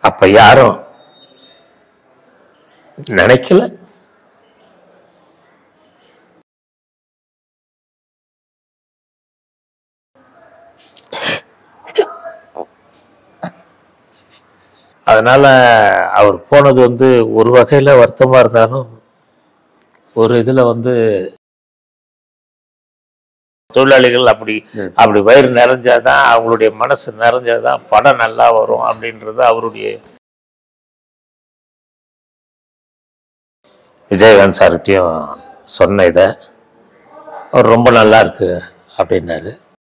அப்ப யாரும் நினைக்கல அதனால அவர் போனது வந்து ஒரு வகையில வருத்தமா இருந்தாலும் ஒரு இதுல வந்து தொழிலாளிகள் அப்படி அப்படி வயிறு நிறைஞ்சாதான் அவங்களுடைய மனசு நிறைஞ்சாதான் படம் நல்லா வரும் அப்படின்றது அவருடைய விஜயகாந்த் சார்கிட்டையும் சொன்ன இதை அவர் ரொம்ப நல்லா இருக்கு அப்படின்னாரு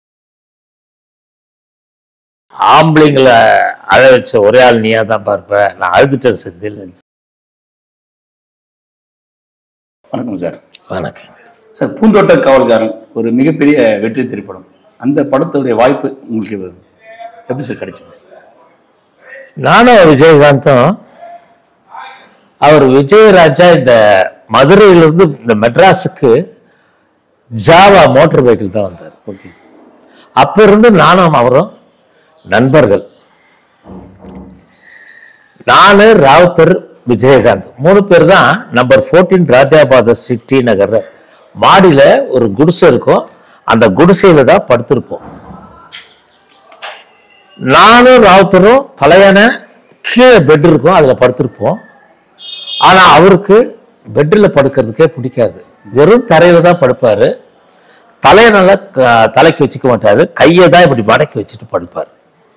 ஆம்பளைங்களை அழ வச்ச ஒரே ஆள் நீயா தான் பார்ப்ப நான் அழுதுட்டேன் செந்தில் வணக்கம் சார் வணக்கம் சார் பூந்தோட்ட காவல்காரன் ஒரு மிகப்பெரிய வெற்றி திரைப்படம் அந்த படத்துடைய வாய்ப்பு உங்களுக்கு எப்படி சார் கிடைச்சது நானும் விஜயகாந்தும் அவர் விஜயராஜா இந்த மதுரையிலிருந்து இந்த மெட்ராஸுக்கு ஜாவா மோட்டார் பைக்கில் தான் வந்தார் ஓகே அப்ப இருந்து நானும் அவரும் நண்பர்கள் நானு ராவுத்தர் விஜயகாந்த் மூணு பேர் தான் நம்பர் 14 ராஜாபாத சிட்டி நகர் மாடியில ஒரு குடிசை இருக்கும் அந்த குடிசையில தான் படுத்திருப்போம் நானும் ராவுத்தரும் தலையான கீழே பெட் இருக்கும் அதுல படுத்திருப்போம் ஆனா அவருக்கு பெட்டில் படுக்கிறதுக்கே பிடிக்காது வெறும் தரையில தான் படுப்பாரு தலையை நல்லா க- தலைக்கு வச்சுக்க மாட்டாரு கையை தான் இப்படி மடக்கி வச்சுட்டு படுப்பார்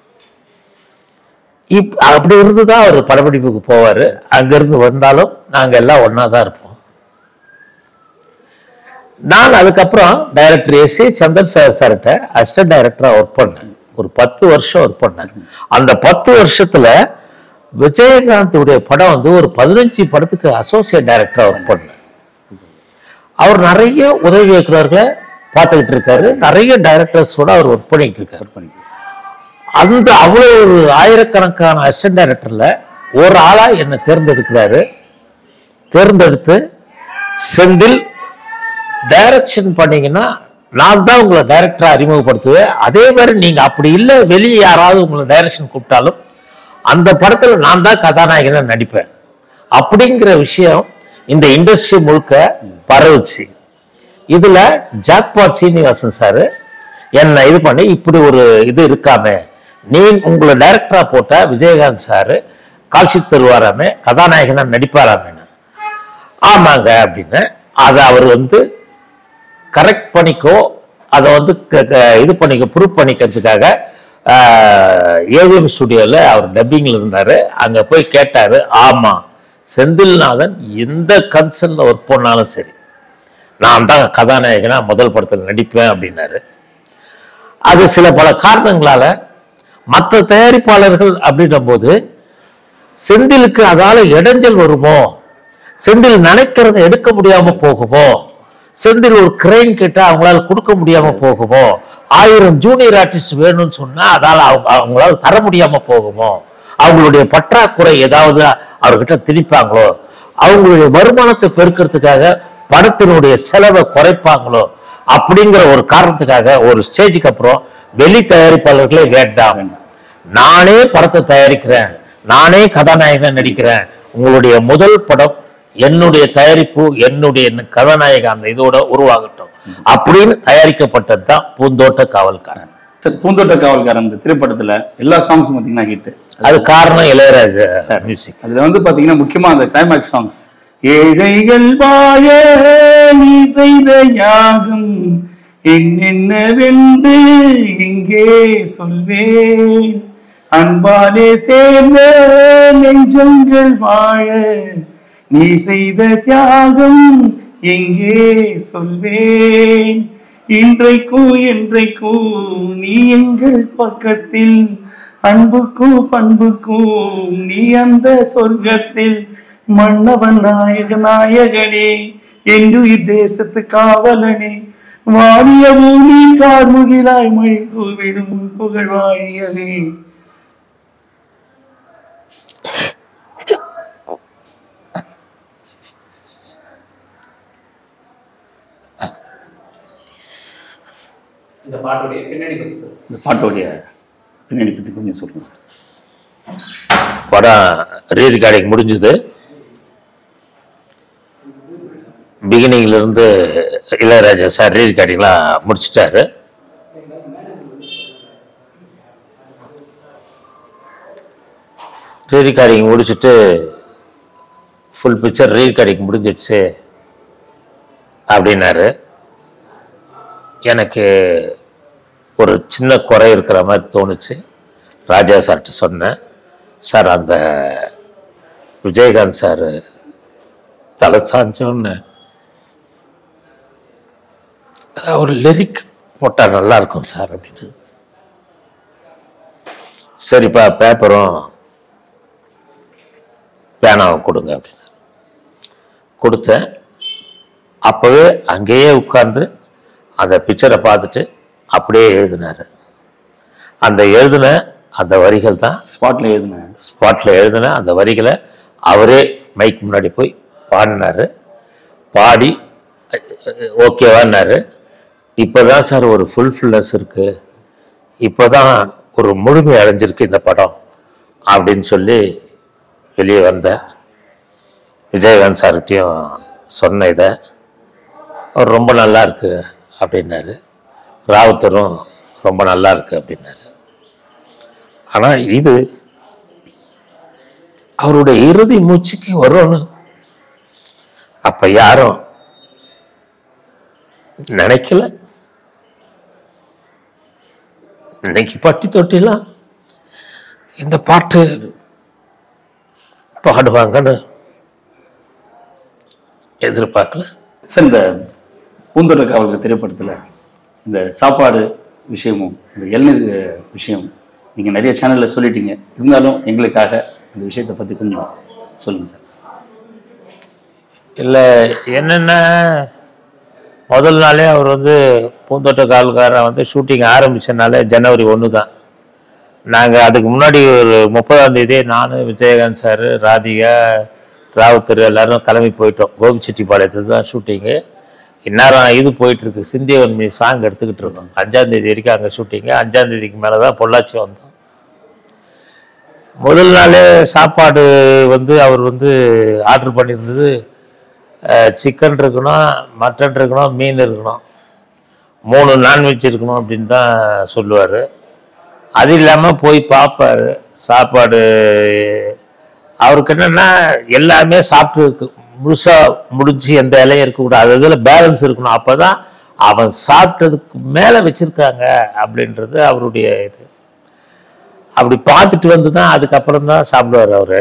இப் அப்படி இருந்து தான் அவர் படப்பிடிப்புக்கு போவார் அங்கிருந்து வந்தாலும் நாங்கள் எல்லாம் ஒன்றா தான் இருப்போம் நான் அதுக்கப்புறம் டைரக்டர் ஏசி சந்தர் சார் சார்கிட்ட அசிஸ்டன்ட் டைரக்டராக ஒர்க் பண்ணேன் ஒரு பத்து வருஷம் ஒர்க் பண்ணேன் அந்த பத்து வருஷத்துல விஜயகாந்துடைய படம் வந்து ஒரு பதினஞ்சு படத்துக்கு அசோசியேட் டைரக்டராக ஒர்க் பண்ணேன் அவர் நிறைய உதவி இயக்குனர்களை பார்த்துக்கிட்டு இருக்காரு நிறைய டைரக்டர்ஸோட அவர் ஒர்க் பண்ணிட்டு இருக்காரு அந்த அவ்வளோ ஒரு ஆயிரக்கணக்கான அசிஸ்டன்ட் டைரக்டர்ல ஒரு ஆளா என்னை தேர்ந்தெடுக்கிறாரு தேர்ந்தெடுத்து செந்தில் டைரக்ஷன் பண்ணீங்கன்னா நான் தான் உங்களை டைரக்டரா அறிமுகப்படுத்துவேன் அதே மாதிரி நீங்க அப்படி இல்லை வெளியே யாராவது உங்களை டைரக்ஷன் கூப்பிட்டாலும் அந்த படத்துல நான் தான் கதாநாயகனா நடிப்பேன் அப்படிங்கிற விஷயம் இந்த இண்டஸ்ட்ரி முழுக்க பரவுச்சு இதுல ஜாக்பாட் சீனிவாசன் சார் என்னை இது பண்ணி இப்படி ஒரு இது இருக்காமே நீ உங்களை டைரக்டரா போட்டா விஜயகாந்த் சார் கால்ஷீட் தருவாராமே கதாநாயகனா நடிப்பாராமேன்னு ஆமாங்க அப்படின்னு அதை அவர் வந்து கரெக்ட் பண்ணிக்கோ அதை வந்து க- க- இது பண்ணிக்க ப்ரூவ் பண்ணிக்கிறதுக்காக ஏவிஎம் ஸ்டுடியோவில் அவர் டப்பிங்கில் இருந்தார் அங்கே போய் கேட்டார் ஆமாம் செந்தில்நாதன் எந்த கன்சர்னில் ஒர்க் பண்ணாலும் சரி நான் தான் கதாநாயகனா முதல் படத்தில் நடிப்பேன் அப்படின்னாரு அது சில பல காரணங்களால மற்ற தயாரிப்பாளர்கள் அப்படின்னும் போது செந்திலுக்கு அதால இடைஞ்சல் வருமோ செந்தில் நினைக்கிறத எடுக்க முடியாம போகுமோ செந்தில் ஒரு கிரெயின் கேட்டா அவங்களால கொடுக்க முடியாம போகுமோ ஆயிரம் ஜூனியர் ஆர்டிஸ்ட் வேணும்னு சொன்னா அதால அவங்க அவங்களால தர முடியாம போகுமோ அவங்களுடைய பற்றாக்குறை ஏதாவது அவர்கிட்ட திணிப்பாங்களோ அவங்களுடைய வருமானத்தை பெருக்கிறதுக்காக படத்தினுடைய செலவை குறைப்பாங்களோ அப்படிங்கிற ஒரு காரணத்துக்காக ஒரு ஸ்டேஜுக்கு அப்புறம் வெளி தயாரிப்பாளர்களே வேண்டாம் நானே படத்தை தயாரிக்கிறேன் நானே கதாநாயகன் நடிக்கிறேன் உங்களுடைய முதல் படம் என்னுடைய தயாரிப்பு என்னுடைய கதாநாயக அந்த இதோட உருவாகட்டும் அப்படின்னு தயாரிக்கப்பட்டது தான் பூந்தோட்ட காவல்காரன் சார் பூந்தோட்ட காவல்காரன் இந்த திரைப்படத்துல எல்லா சாங்ஸும் பார்த்தீங்கன்னா ஹிட் அது காரணம் இளையராஜா மியூசிக் அதுல வந்து பாத்தீங்கன்னா முக்கியமா அந்த கிளைமேக்ஸ் சாங்ஸ் ஏழைகள் வாழ நீ செய்த யாகம் என்னென்னவென்று இங்கே சொல்வேன் அன்பாலே சேர்ந்த நெஞ்சங்கள் வாழ நீ செய்த தியாகம் எங்கே சொல்வேன் இன்றைக்கும் என்றைக்கும் நீ எங்கள் பக்கத்தில் அன்புக்கும் பண்புக்கும் நீ அந்த சொர்க்கத்தில் மன்னவன் நாயக நாயகனே என்று தேசத்து காவலனே வாழிய பூமி கார்முகிலாய் மழை தூவிடும் புகழ் வாழியவே இந்த பாட்டுடைய பின்னணி பத்தி சார் இந்த பாட்டோடைய பின்னணி பத்தி கொஞ்சம் சொல்லுங்க சார் படம் ரீ ரெக்கார்டிங் முடிஞ்சுது பிகினிங்ல இருந்து இளையராஜா சார் ரீ ரெக்கார்டிங்லாம் முடிச்சிட்டாரு ரீ ரெக்கார்டிங் முடிச்சுட்டு ஃபுல் பிக்சர் ரீ ரெக்கார்டிங் முடிஞ்சிடுச்சு அப்படின்னாரு எனக்கு ஒரு சின்ன குறை இருக்கிற மாதிரி தோணுச்சு ராஜா சார்கிட்ட சொன்னேன் சார் அந்த விஜயகாந்த் சார் தலை சாஞ்சோன்னு ஒரு லிரிக் போட்டால் நல்லா இருக்கும் சார் அப்படின்னு சரிப்பா பேப்பரும் பேனாவை கொடுங்க அப்படின்னு கொடுத்தேன் அப்போவே அங்கேயே உட்கார்ந்து அந்த பிக்சரை பார்த்துட்டு அப்படியே எழுதினாரு அந்த எழுதின அந்த வரிகள் தான் ஸ்பாட்ல எழுதுனேன் ஸ்பாட்டில் எழுதின அந்த வரிகளை அவரே மைக் முன்னாடி போய் பாடினாரு பாடி ஓகேவான்னாரு இப்போதான் சார் ஒரு ஃபுல்ஃபில்னஸ் இருக்கு இப்போதான் ஒரு முழுமை அடைஞ்சிருக்கு இந்த படம் அப்படின்னு சொல்லி வெளியே வந்தேன் விஜயகாந்த் சார்கிட்டையும் சொன்ன இதை அவர் ரொம்ப நல்லா இருக்கு அப்படின்னாரு ராவுத்தரும் ரொம்ப நல்லா இருக்கு அப்படின்னாரு ஆனால் இது அவருடைய இறுதி மூச்சுக்கு வரும்னு அப்ப யாரும் நினைக்கல இன்னைக்கு பட்டி தொட்டிலாம் இந்த பாட்டு பாடுவாங்கன்னு எதிர்பார்க்கல சார் இந்த பூந்தோட்ட காவலுக்கு திரைப்படத்தில் இந்த சாப்பாடு விஷயமும் இந்த இளநீர் விஷயம் நீங்கள் நிறைய சேனலில் சொல்லிட்டீங்க இருந்தாலும் எங்களுக்காக இந்த விஷயத்தை பற்றி கொஞ்சம் சொல்லுங்கள் சார் இல்லை என்னென்ன முதல் நாளே அவர் வந்து பூந்தோட்ட காவல்காரன் வந்து ஷூட்டிங் ஆரம்பிச்சனாலே ஜனவரி ஒன்று தான் நாங்கள் அதுக்கு முன்னாடி ஒரு முப்பதாம் தேதி நான் விஜயகாந்த் சார் ராதிகா ராவுத்தர் எல்லாரும் கிளம்பி போயிட்டோம் கோபிச்செட்டிப்பாளையத்துக்கு தான் ஷூட்டிங்கு இந்நேரம் இது போயிட்டு இருக்கு சிந்தியவன்மி சாங் எடுத்துக்கிட்டு இருக்கோம் அஞ்சாம் தேதி வரைக்கும் அங்கே ஷூட்டிங்கு அஞ்சாம் தேதிக்கு மேலே தான் பொள்ளாச்சி வந்தோம் முதல் நாளே சாப்பாடு வந்து அவர் வந்து ஆர்டர் பண்ணியிருந்தது சிக்கன் இருக்கணும் மட்டன் இருக்கணும் மீன் இருக்கணும் மூணு நான்வெஜ் இருக்கணும் அப்படின்னு தான் சொல்லுவார் அது இல்லாமல் போய் பார்ப்பாரு சாப்பாடு அவருக்கு என்னன்னா எல்லாமே சாப்பிட்டு இருக்கு முழுசா முடிஞ்சு எந்த இலையும் இருக்கக்கூடாது அது இதில் பேலன்ஸ் இருக்கணும் அப்பதான் அவன் சாப்பிட்டதுக்கு மேலே வச்சிருக்காங்க அப்படின்றது அவருடைய இது அப்படி பார்த்துட்டு வந்து தான் அதுக்கப்புறம் தான் சாப்பிடுவார் அவரு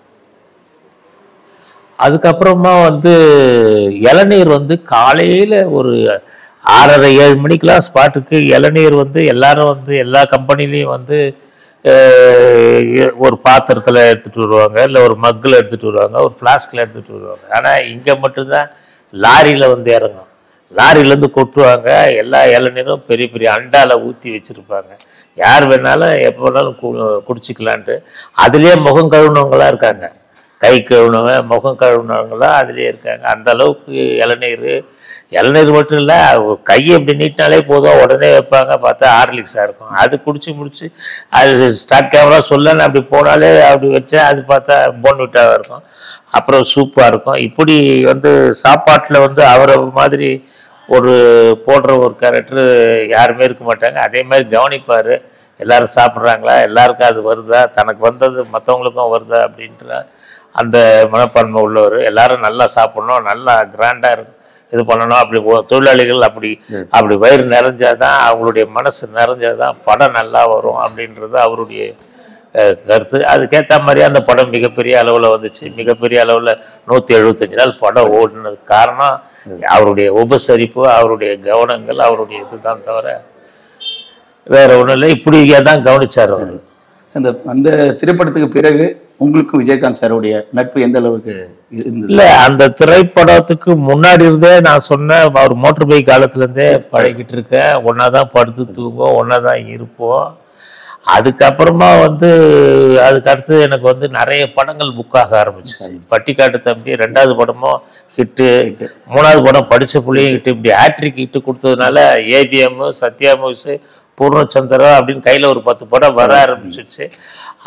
அதுக்கப்புறமா வந்து இளநீர் வந்து காலையில ஒரு ஆறரை ஏழு மணிக்கெல்லாம் ஸ்பாட்டுக்கு இளநீர் வந்து எல்லாரும் வந்து எல்லா கம்பெனிலையும் வந்து அஹ், ஒரு பாத்திரத்தில் எடுத்துட்டு வருவாங்க இல்லை ஒரு மக்கில் எடுத்துட்டு வருவாங்க ஒரு ஃப்ளாஸ்கில் எடுத்துட்டு வருவாங்க ஆனால் இங்கே மட்டும்தான் லாரியில் வந்து இறங்கும் லாரியிலேருந்து கொட்டுவாங்க எல்லா இளநீரும் பெரிய பெரிய அண்டால ஊற்றி வச்சுருப்பாங்க யார் வேணாலும் எப்போ வேணாலும் கு- குடிச்சிக்கலான்ட்டு அதுலேயே முகம் கழுவுனவங்களாம் இருக்காங்க கை கழுவுனவங்க முகம் கழுவுனவங்களாம் அதுலேயே இருக்காங்க அந்த அளவுக்கு இளநீர் இளநீர் மட்டும் இல்லை கையை இப்படி நீட்டினாலே போதும் உடனே வைப்பாங்க பார்த்தா ஹார்லிக்ஸாக இருக்கும் அது குடிச்சு முடிச்சு அது ஸ்டார்ட் கேமரா சொல்லன்னு அப்படி போனாலே அப்படி வச்சா அது பார்த்தா போன்விட்டாவாக இருக்கும் அப்புறம் சூப்பாக இருக்கும் இப்படி வந்து சாப்பாட்டில் வந்து அவரை மாதிரி ஒரு போடுற ஒரு கேரக்டர் யாருமே இருக்க மாட்டாங்க அதே மாதிரி கவனிப்பார் எல்லாரும் சாப்பிட்றாங்களா எல்லாருக்கும் அது வருதா தனக்கு வந்தது மற்றவங்களுக்கும் வருதா அப்படின்ற அந்த மனப்பான்மை உள்ளவர் எல்லாரும் நல்லா சாப்பிடணும் நல்லா கிராண்டாக இருக்கும் இது பண்ணணும் அப்படி ஒ- தொழிலாளிகள் அப்படி அப்படி வயிறு நிறைஞ்சாதான் அவங்களுடைய மனசு நிறைஞ்சாதான் படம் நல்லா வரும் அப்படின்றது அவருடைய அஹ், கருத்து அதுக்கேற்ற மாதிரி அந்த படம் மிகப்பெரிய அளவில் வந்துச்சு மிகப்பெரிய அளவில் நூற்றி எழுபத்தஞ்சு நாள் படம் ஓடினதுக்கு காரணம் அவருடைய உபசரிப்பு அவருடைய கவனங்கள் அவருடைய இதுதான் தவிர வேற ஒன்றும் இல்லை இப்படியே தான் கவனிச்சார் அவர் சார், அந்த அந்த திரைப்படத்துக்கு பிறகு உங்களுக்கும் விஜயகாந்த் சாருடைய நட்பு எந்த அளவுக்கு இருந்தது இல்ல அந்த திரைப்படத்துக்கு முன்னாடி இருந்தே நான் சொன்னேன் அவர் மோட்டர் பைக் காலத்துல இருந்தே பழகிட்டு இருக்கேன் ஒன்னாதான் படுத்து தூங்குவோம் ஒன்னாதான் இருப்போம் அதுக்கப்புறமா வந்து அதுக்கு அடுத்து எனக்கு வந்து நிறைய படங்கள் புக் ஆக ஆரம்பிச்சிச்சு பட்டிக்காட்டு தம்பி ரெண்டாவது படமும் ஹிட்டு மூணாவது படம் படிச்ச புள்ளியும் ஹிட்டு இப்படி ஹேட்ரிக் ஹிட்டு கொடுத்ததுனால ஏபிஎம் சத்யா மூவிஸ் பூர்ணச்சந்திரா அப்படின்னு கையில ஒரு பத்து படம் வர ஆரம்பிச்சிருச்சு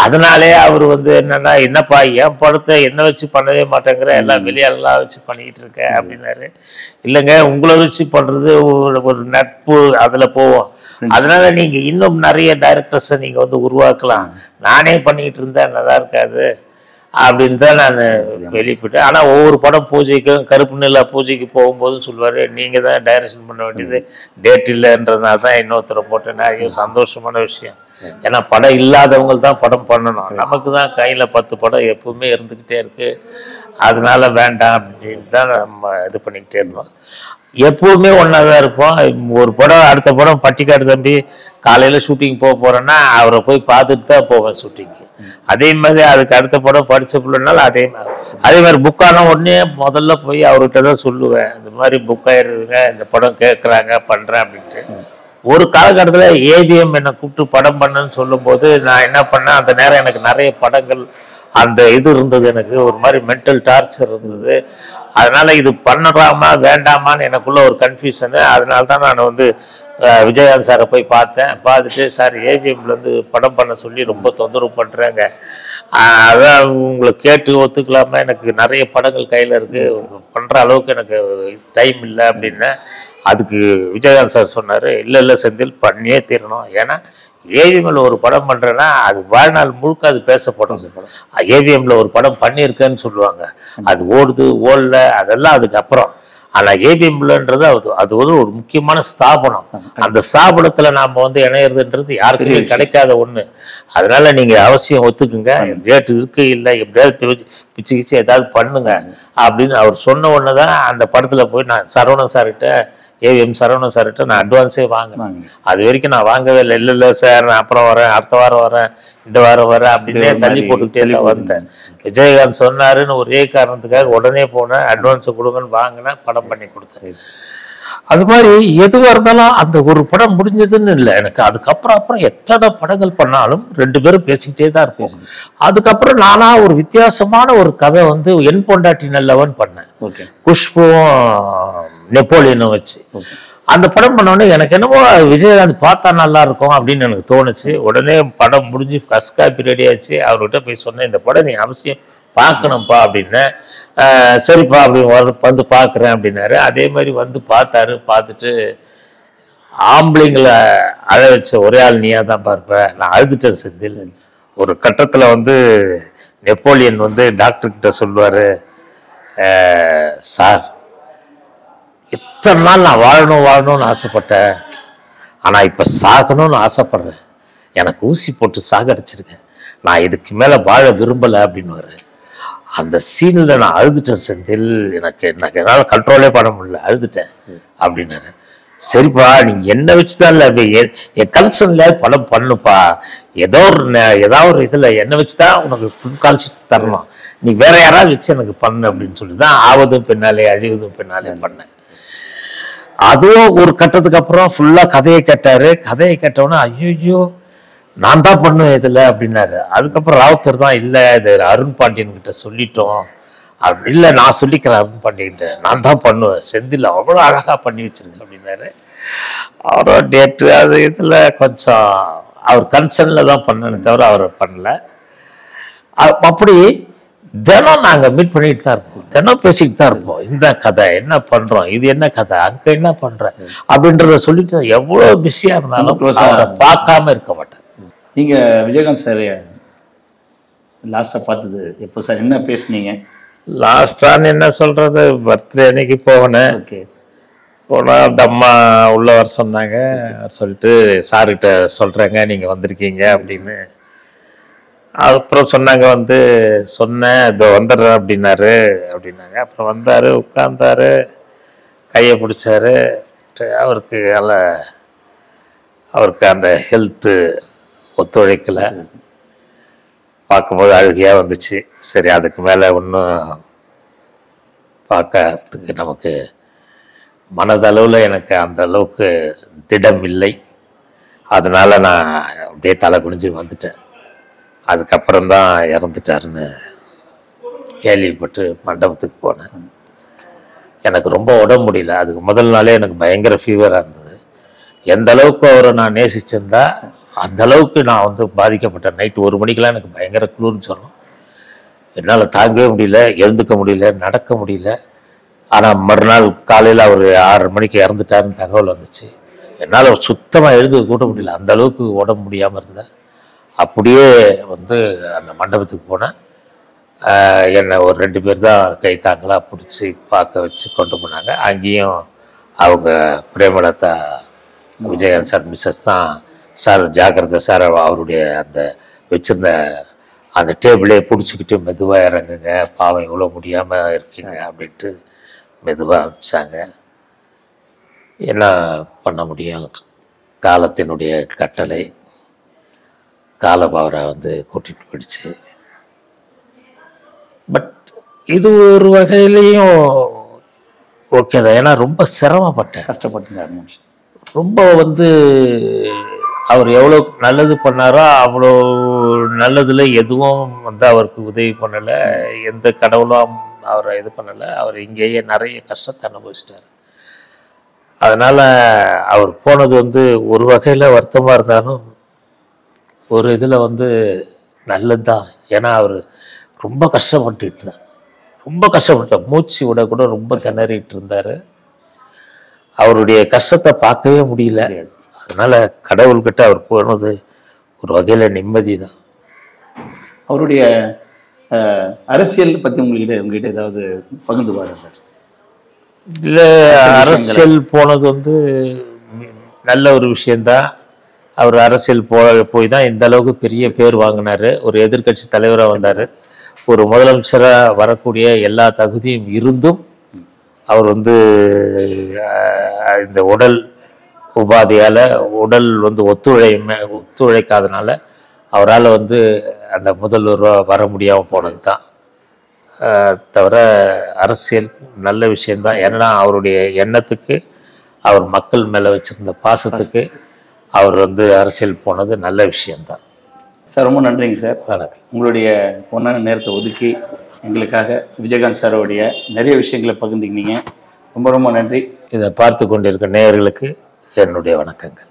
அதனாலே அவர் வந்து என்னன்னா என்னப்பா என் படத்தை என்ன வச்சு பண்ணவே மாட்டேங்கிற எல்லாம் வெளியாளெல்லாம் வச்சு பண்ணிக்கிட்டு இருக்க அப்படின்னாரு இல்லைங்க உங்களை வச்சு பண்றது ஒரு ஒரு நட்பு அதுல போவோம் அதனால நீங்க இன்னும் நிறைய டைரக்டர்ஸை நீங்க வந்து உருவாக்கலாம் நானே பண்ணிக்கிட்டு இருந்தா நல்லா இருக்காது அப்படின்னு தான் நான் வெளியிட்டேன் ஆனா ஒவ்வொரு படம் பூஜைக்கும் கருப்பு நிலா பூஜைக்கு போகும்போதும் சொல்லுவாரு நீங்க தான் டைரக்ஷன் பண்ண வேண்டியது டேட் இல்லைன்றதுனால தான் இன்னொருத்தரை போட்டேன் ஐயோ சந்தோஷமான விஷயம் ஏன்னா படம் இல்லாதவங்க தான் படம் பண்ணணும் நமக்கு தான் கையில பத்து படம் எப்பவுமே இருந்துக்கிட்டே இருக்கு அதனால வேண்டாம் அப்படின்னு தான் நம்ம இது பண்ணிக்கிட்டே இருந்தோம் எப்பவுமே ஒன்றா தான் இருப்போம் ஒரு படம் அடுத்த படம் பட்டிக்காடு தம்பி காலையில் ஷூட்டிங் போக போகிறேன்னா அவரை போய் பார்த்துட்டு தான் போவேன் ஷூட்டிங்க்கு அதே மாதிரி அதுக்கு அடுத்த படம் படித்த பிள்ளைனாலும் அதே மாதிரி அதே மாதிரி புக் ஆன உடனே முதல்ல போய் அவர்கிட்ட தான் சொல்லுவேன் இந்த மாதிரி புக் ஆயிருதுங்க இந்த படம் கேட்குறாங்க பண்ணுறேன் அப்படின்ட்டு ஒரு காலகட்டத்தில் ஏவிஎம் என்னை கூப்பிட்டு படம் பண்ணுன்னு சொல்லும்போது நான் என்ன பண்ணேன் அந்த நேரம் எனக்கு நிறைய படங்கள் அந்த இது இருந்தது எனக்கு ஒரு மாதிரி மென்டல் டார்ச்சர் இருந்தது அதனால இது பண்ணலாமா வேண்டாமான்னு எனக்குள்ள ஒரு கன்ஃபியூஷனு அதனால தான் நான் வந்து அஹ், விஜயகாந்த் சாரை போய் பார்த்தேன் பார்த்துட்டு சார் ஏவிஎம்ல இருந்து படம் பண்ண சொல்லி ரொம்ப தொந்தரவு பண்ணுறாங்க அதான் உங்களை கேட்டு ஒத்துக்கலாமா எனக்கு நிறைய படங்கள் கையில் இருக்கு பண்ணுற அளவுக்கு எனக்கு டைம் இல்லை அப்படின்னேன் அதுக்கு விஜயகாந்த் சார் சொன்னார் இல்லை இல்லை செந்தில் பண்ணியே தீரணும் ஏன்னா ஏவிஎம்ல ஒரு படம் பண்ணுறேன்னா அது வாழ்நாள் முழுக்க அது பேசப்படும் ஏவிஎம்ல ஒரு படம் பண்ணியிருக்கேன்னு சொல்லுவாங்க அது ஓடுது ஓடல அதெல்லாம் அதுக்கப்புறம் ஆனால் ஏவிஎம்லன்றது அது அது வந்து ஒரு முக்கியமான ஸ்தாபனம் அந்த ஸ்தாபனத்துல நாம வந்து இணையிறதுன்றது யாருக்குமே கிடைக்காத ஒண்ணு அதனால நீங்க அவசியம் ஒத்துக்குங்க ரேட்டு இருக்கு இல்லை எப்படியாவது பிரிச்சு- பிச்சு கிச்சு ஏதாவது பண்ணுங்க அப்படின்னு அவர் சொன்ன உடனே தான் அந்த படத்துல போய் நான் சரவணன் சார்கிட்ட ஏவிஎம் சரவணன் சார்கிட்ட நான் அட்வான்ஸே வாங்கினேன் வாங்க. அது வரைக்கும் நான் வாங்கவே இல்லை இல்லை இல்லை சார் நான் அப்புறம் வரேன் அடுத்த வாரம் வரேன் இந்த வாரம் வரேன் அப்படின்னே ஒரு தள்ளி மாதிரி போட்டுக்கிட்டே தள்ளி தான் வந்தேன் விஜயகாந்த் சொன்னாருன்னு ஒரே காரணத்துக்காக உடனே போனேன் அட்வான்ஸ் கொடுங்கன்னு வாங்கினேன் படம் பண்ணி கொடுத்தேன் அது மாதிரி எதுவாக இருந்தாலும் அந்த ஒரு படம் முடிஞ்சதுன்னு இல்லை எனக்கு அதுக்கப்புறம் அப்புறம் எத்தனை படங்கள் பண்ணாலும் ரெண்டு பேரும் பேசிக்கிட்டே தான் இருப்போம் அதுக்கப்புறம் நானா ஒரு வித்தியாசமான ஒரு கதை வந்து என் பொண்டாட்டி நல்லவன் பண்ணேன் ஓகே குஷ்புவும் நெப்போலியனும் வச்சு ஓகே அந்த படம் பண்ணோடனே எனக்கு என்னமோ விஜயகாந்த் பார்த்தா நல்லா இருக்கும் அப்படின்னு எனக்கு தோணுச்சு உடனே படம் முடிஞ்சு ஃபர்ஸ்ட் காப்பி ரெடி ஆச்சு அவர்கிட்ட போய் சொன்னேன் இந்த படம் நீ அவசியம் பார்க்கணும்ப்பா அப்படின்னேன் "ஆஹ் சரிப்பா அப்படி வர- வந்து பார்க்குறேன் அப்படின்னாரு அதே மாதிரி வந்து பார்த்தாரு பார்த்துட்டு ஆம்பளைங்களை அழ வச்ச ஒரே ஆள் நீயா தான் பார்ப்ப நான் அழுதுட்டேன் செந்தில் ஒரு கட்டத்துல வந்து நெப்போலியன் வந்து டாக்டர் கிட்ட சொல்லுவாரு "ஆஹ் சார் இத்தனை நாள் நான் வாழணும் வாழணும்னு ஆசைப்பட்டேன் ஆனா இப்ப சாகணும்னு ஆசைப்படுறேன் எனக்கு ஊசி போட்டு சாகடிச்சிருக்கேன் நான் இதுக்கு மேல வாழ விரும்பல அப்படின்னு அந்த சீன்ல நான் அழுதுட்டேன் செந்தில் எனக்கு எனக்கு என்னால் கண்ட்ரோலே பண்ண முடியல அழுதுட்டேன் அப்படின்னாரு சரிப்பா நீ என்ன வச்சுதான் இல்லை அது என் என் கன்சர்ன்ல படம் பண்ணுப்பா ஏதோ ஒரு நே- ஏதாவது ஒரு இதுல என்ன வச்சுதான் உனக்கு ஃபுல் கால்ஷீட் தரணும் நீ வேற யாராவது வச்சு எனக்கு பண்ணு அப்படின்னு சொல்லி தான் ஆவதும் பின்னாலே அழிவதும் பின்னாலே பண்ணேன் அதுவும் ஒரு கட்டத்துக்கு அப்புறம் ஃபுல்லா கதையை கேட்டாரு கதையை கேட்டவுடனே ஐயோ நான் தான் பண்ணுவேன் இதுல அப்படின்னாரு அதுக்கப்புறம் ராவுத்தர் தான் இல்ல இது அருண் பாண்டியன் கிட்ட சொல்லிட்டோம் அப்படி இல்ல நான் சொல்லிக்கிறேன் அருண் பாண்டியன் கிட்ட நான் தான் பண்ணுவேன் செந்தில் அவ்வளவு அழகா பண்ணி வச்சிருக்கேன் அப்படின்னாரு அவரோட டேட்டு அது இதுல கொஞ்சம் அவர் கன்சர்ன்ல தான் பண்ணனே தவிர அவர் பண்ணல அ- அப்படி தினம் நாங்க மீட் பண்ணிட்டு தான் இருப்போம் தினம் பேசிக்கிட்டு தான் இருப்போம் இந்த கதை என்ன பண்றோம் இது என்ன கதை அங்க என்ன பண்ற அப்படின்றத சொல்லிட்டு எவ்வளவு பிஸியா இருந்தாலும் ரொம்ப close ஆ- அவரை பார்க்காம இருக்க மாட்டேன் நீங்க விஜயகாந்த் சார் லாஸ்டா பார்த்தது எப்போ சார் என்ன பேசுனீங்க லாஸ்டான்னு என்ன சொல்றது பர்த்டே அன்னைக்கு போனேன் ஓகே போனா அந்த அம்மா உள்ள வர சொன்னாங்க அவர் சொல்லிட்டு சார்கிட்ட சொல்றேங்க நீங்க வந்திருக்கீங்க அப்படின்னு அப்புறம் சொன்னாங்க வந்து சொன்னேன் இதோ வந்துடுறேன் அப்படின்னாரு அப்படின்னாங்க அப்புறம் வந்தாரு உட்கார்ந்தாரு கையை பிடிச்சாரு ட- அவருக்கு நல்ல அவருக்கு அந்த ஹெல்த்து ஒத்துழைக்கலை பார்க்கும்போது அழுகையாக வந்துச்சு சரி அதுக்கு மேலே ஒன்றும் பார்க்கறதுக்கு நமக்கு மனதளவில் எனக்கு அந்த அளவுக்கு திடம் இல்லை அதனால நான் அப்படியே தலை குனிஞ்சு வந்துட்டேன் அதுக்கப்புறம் தான் இறந்துட்டாருன்னு கேள்விப்பட்டு மண்டபத்துக்கு போனேன் எனக்கு ரொம்ப உடம்பு முடியல அதுக்கு முதல் நாளே எனக்கு பயங்கர ஃபீவராக இருந்தது எந்த அளவுக்கு அவரை நான் நேசிச்சிருந்தா அந்த அளவுக்கு நான் வந்து பாதிக்கப்பட்டேன் நைட்டு ஒரு மணிக்கெல்லாம் எனக்கு பயங்கர குளிர்னு சொல்லணும் என்னால் தாங்கவே முடியல எழுந்துக்க முடியல நடக்க முடியல ஆனால் மறுநாள் காலையில் அவர் ஆறரை மணிக்கு இறந்துட்டாருன்னு தகவல் வந்துச்சு என்னால் சுத்தமாக எழுத கூட முடியல அந்த அளவுக்கு உடம்பு முடியாமல் இருந்தேன் அப்படியே வந்து அந்த மண்டபத்துக்கு போனேன் ஆஹ் என்னை ஒரு ரெண்டு பேர் தான் கை தாங்களா பிடிச்சி பார்க்க வச்சு கொண்டு போனாங்க அங்கேயும் அவங்க பிரேமலதா விஜயகாந்த் சார் மிஸ்ஸஸ் தான் சார் ஜாக்கிரதை சார் அவருடைய அந்த வச்சிருந்த அந்த டேபிளே பிடிச்சிக்கிட்டு மெதுவாக இறங்குங்க பாவம் இவ்வளோ முடியாமல் இருக்கீங்க அப்படின்ட்டு மெதுவாக அனுப்பிச்சாங்க என்ன பண்ண முடியும் காலத்தினுடைய கட்டளை காலபவரை வந்து கூட்டிகிட்டு போயிடுச்சு பட் இது ஒரு வகையிலையும் ஓகே தான் ஏன்னா ரொம்ப சிரமப்பட்டேன் கஷ்டப்பட்டுங்க மனுஷன் ரொம்ப வந்து அவர் எவ்வளோ நல்லது பண்ணாரோ அவ்வளோ நல்லதில் எதுவும் வந்து அவருக்கு உதவி பண்ணலை எந்த கடவுளும் அவரை இது பண்ணலை அவர் இங்கேயே நிறைய கஷ்டத்தை அனுபவிச்சிட்டார் அதனால் அவர் போனது வந்து ஒரு வகையில் வருத்தமாக இருந்தாலும் ஒரு இதில் வந்து நல்லது தான் ஏன்னா அவர் ரொம்ப கஷ்டப்பட்டுட்டு இருந்தார் ரொம்ப கஷ்டப்பட்டார் மூச்சு விட கூட ரொம்ப திணறிட்டு இருந்தார் அவருடைய கஷ்டத்தை பார்க்கவே முடியல அதனால கடவுள்கிட்ட அவர் போனது ஒரு வகையில் நிம்மதி தான் அவருடைய அஹ், அரசியல் பற்றி உங்ககிட்ட உங்ககிட்ட ஏதாவது பகிர்ந்துவாரா சார் இல்லை அரசியல் போனது வந்து ம், நல்ல ஒரு விஷயந்தான் அவர் அரசியல் போ போய் தான் இந்த அளவுக்கு பெரிய பேர் வாங்கினாரு ஒரு எதிர்க்கட்சி தலைவராக வந்தார் ஒரு முதலமைச்சராக வரக்கூடிய எல்லா தகுதியும் இருந்தும் அவர் வந்து அஹ், இந்த உடல் உபாதையால் உடல் வந்து ஒத்துழைமை ஒத்துழைக்காதனால அவரால் வந்து அந்த முதல்வராக வர முடியாமல் போனது தான் ஆஹ் தவிர அரசியல் நல்ல விஷயம்தான் ஏன்னா அவருடைய எண்ணத்துக்கு அவர் மக்கள் மேலே வச்சிருந்த பாசத்துக்கு அவர் வந்து அரசியல் போனது நல்ல விஷயம்தான் சார் ரொம்ப நன்றிங்க சார் வணக்கம் உங்களுடைய பொன்னான நேரத்தை ஒதுக்கி எங்களுக்காக விஜயகாந்த் சாரோடைய நிறைய விஷயங்களை பகிர்ந்துக்கினீங்க ரொம்ப ரொம்ப நன்றி இதை பார்த்து கொண்டிருக்க நேயர்களுக்கு என்னுடைய வணக்கங்கள்